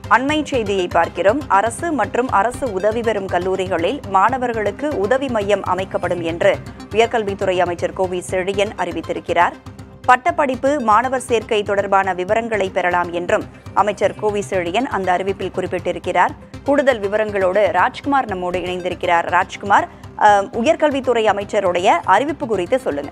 அண்மை செய்தியை பார்க்கிறோம் அரசு மற்றும் அரசு உதவி பெறும் கல்லூரிகளில் மாணவர்களுக்கு உதவி மையம் அமைக்கப்படும் என்று உயர்கல்வித்துறை அமைச்சர் கோவி செழியன் அறிவித்திருக்கிறார் பட்டப்படிப்பு மாணவர் சேர்க்கை தொடர்பான விவரங்களை பெறலாம் என்றும் அமைச்சர் கோவி செழியன் அந்த அறிவிப்பில் குறிப்பிட்டிருக்கிறார் கூடுதல் விவரங்களோடு ராஜ்குமார் நம்மோடு இணைந்திருக்கிறார் ராஜ்குமார் அஹ், உயர்கல்வித்துறை அமைச்சருடைய அறிவிப்பு குறித்து சொல்லுங்க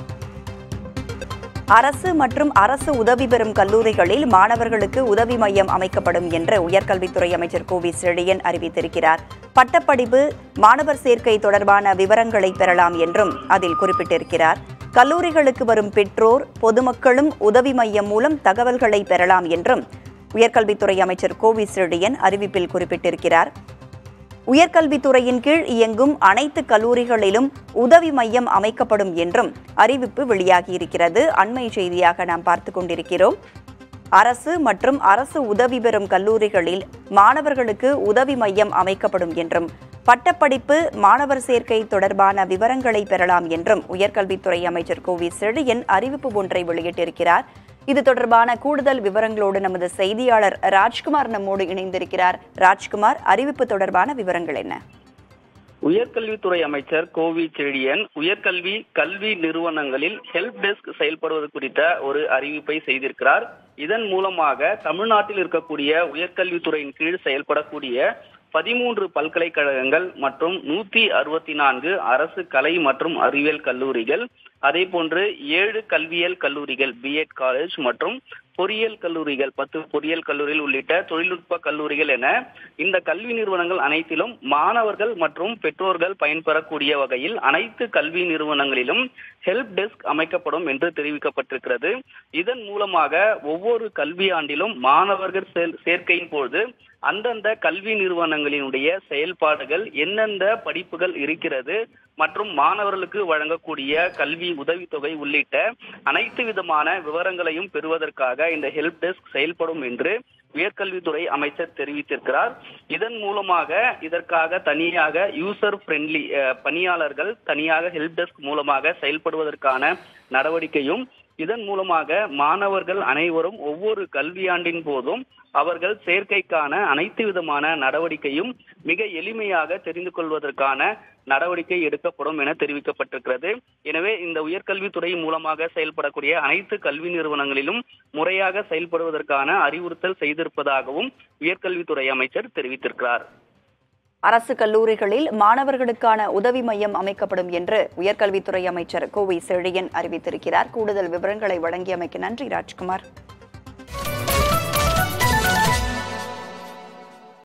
அரசு மற்றும் அரசு உதவி பெறும் கல்லூரிகளில் மாணவர்களுக்கு உதவி மையம் அமைக்கப்படும் என்று உயர்கல்வித்துறை அமைச்சர் கோவி செழியன் அறிவித்திருக்கிறார் பட்டப்படிப்பு மாணவர் சேர்க்கை தொடர்பான விவரங்களை பெறலாம் என்றும் அதில் குறிப்பிட்டிருக்கிறார் கல்லூரிகளுக்கு வரும் பெற்றோர் பொதுமக்களும் உதவி மையம் மூலம் தகவல்களை பெறலாம் என்றும் உயர்கல்வித்துறை அமைச்சர் கோவி செழியன் அறிவிப்பில் குறிப்பிட்டிருக்கிறார் உயர்கல்வித்துறையின் கீழ் இயங்கும் அனைத்து கல்லூரிகளிலும் உதவி மையம் அமைக்கப்படும் என்றும் அறிவிப்பு வெளியாகியிருக்கிறது அண்மை செய்தியாக நாம் பார்த்து கொண்டிருக்கிறோம் அரசு மற்றும் அரசு உதவி பெறும் கல்லூரிகளில் மாணவர்களுக்கு உதவி மையம் அமைக்கப்படும் என்றும் பட்டப்படிப்பு மாணவர் சேர்க்கை தொடர்பான விவரங்களை பெறலாம் என்றும் உயர்கல்வித்துறை அமைச்சர் கோவி செழியன் அறிவிப்பு ஒன்றை வெளியிட்டிருக்கிறார் இது தொடர்பான கூடுதல் விவரங்களோடு நமது செய்தியாளர் ராஜ்குமார் நம்மோடு இணைந்திருக்கிறார் ராஜ்குமார் அறிவிப்பு தொடர்பான விவரங்கள் என்ன உயர்கல்வித்துறை அமைச்சர் கோவி செழியன் உயர்கல்வி கல்வி நிறுவனங்களில் ஹெல்ப் டெஸ்க் செயல்படுவது குறித்த ஒரு அறிவிப்பை செய்திருக்கிறார் இதன் மூலமாக தமிழ்நாட்டில் இருக்கக்கூடிய உயர்கல்வித்துறையின் கீழ் செயல்படக்கூடிய பதிமூன்று பல்கலைக்கழகங்கள் மற்றும் நூத்தி அறுபத்தி நான்கு அரசு கலை மற்றும் அறிவியல் கல்லூரிகள் அதே போன்று ஏழு கல்வியியல் கல்லூரிகள் பிஎட் காலேஜ் மற்றும் பொறியியல் கல்லூரிகள் பத்து பொறியியல் கல்லூரிகள் உள்ளிட்ட தொழில்நுட்ப கல்லூரிகள் என இந்த கல்வி நிறுவனங்கள் அனைத்திலும் மாணவர்கள் மற்றும் பெற்றோர்கள் பயன்பெறக்கூடிய வகையில் அனைத்து கல்வி நிறுவனங்களிலும் ஹெல்ப் டெஸ்க் அமைக்கப்படும் என்று தெரிவிக்கப்பட்டிருக்கிறது இதன் மூலமாக ஒவ்வொரு கல்வியாண்டிலும் மாணவர்கள் சேர்- சேர்க்கையின் போது அந்தந்த கல்வி நிறுவனங்களினுடைய செயல்பாடுகள் எந்தெந்த படிப்புகள் இருக்கிறது மற்றும் மாணவர்களுக்கு வழங்கக்கூடிய கல்வி உதவித்தொகை உள்ளிட்ட அனைத்து விதமான விவரங்களையும் பெறுவதற்காக இந்த ஹெல்ப் டெஸ்க் செயல்படும் என்று உயர்கல்வித்துறை அமைச்சர் தெரிவித்திருக்கிறார் இதன் மூலமாக இதற்காக தனியாக யூசர் ஃப்ரெண்ட்லி பணியாளர்கள் தனியாக ஹெல்ப் டெஸ்க் மூலமாக செயல்படுவதற்கான நடவடிக்கையும் இதன் மூலமாக மாணவர்கள் அனைவரும் ஒவ்வொரு கல்வியாண்டின் போதும் அவர்கள் சேர்க்கைக்கான அனைத்து விதமான நடவடிக்கையும் மிக எளிமையாக தெரிந்து கொள்வதற்கான நடவடிக்கை எடுக்கப்படும் என தெரிவிக்கப்பட்டிருக்கிறது எனவே இந்த உயர்கல்வித்துறை மூலமாக செயல்படக்கூடிய அனைத்து கல்வி நிறுவனங்களிலும் முறையாக செயல்படுவதற்கான அறிவுறுத்தல் செய்திருப்பதாகவும் உயர்கல்வித்துறை அமைச்சர் தெரிவித்திருக்கிறார் அரசு கல்லூரிகளில் மாணவர்களுக்கான உதவி மையம் அமைக்கப்படும் என்று உயர்கல்வித்துறை அமைச்சர் கோவை செழியன் அறிவித்திருக்கிறார் கூடுதல் விவரங்களை வழங்கியமைக்கு நன்றி ராஜ்குமார்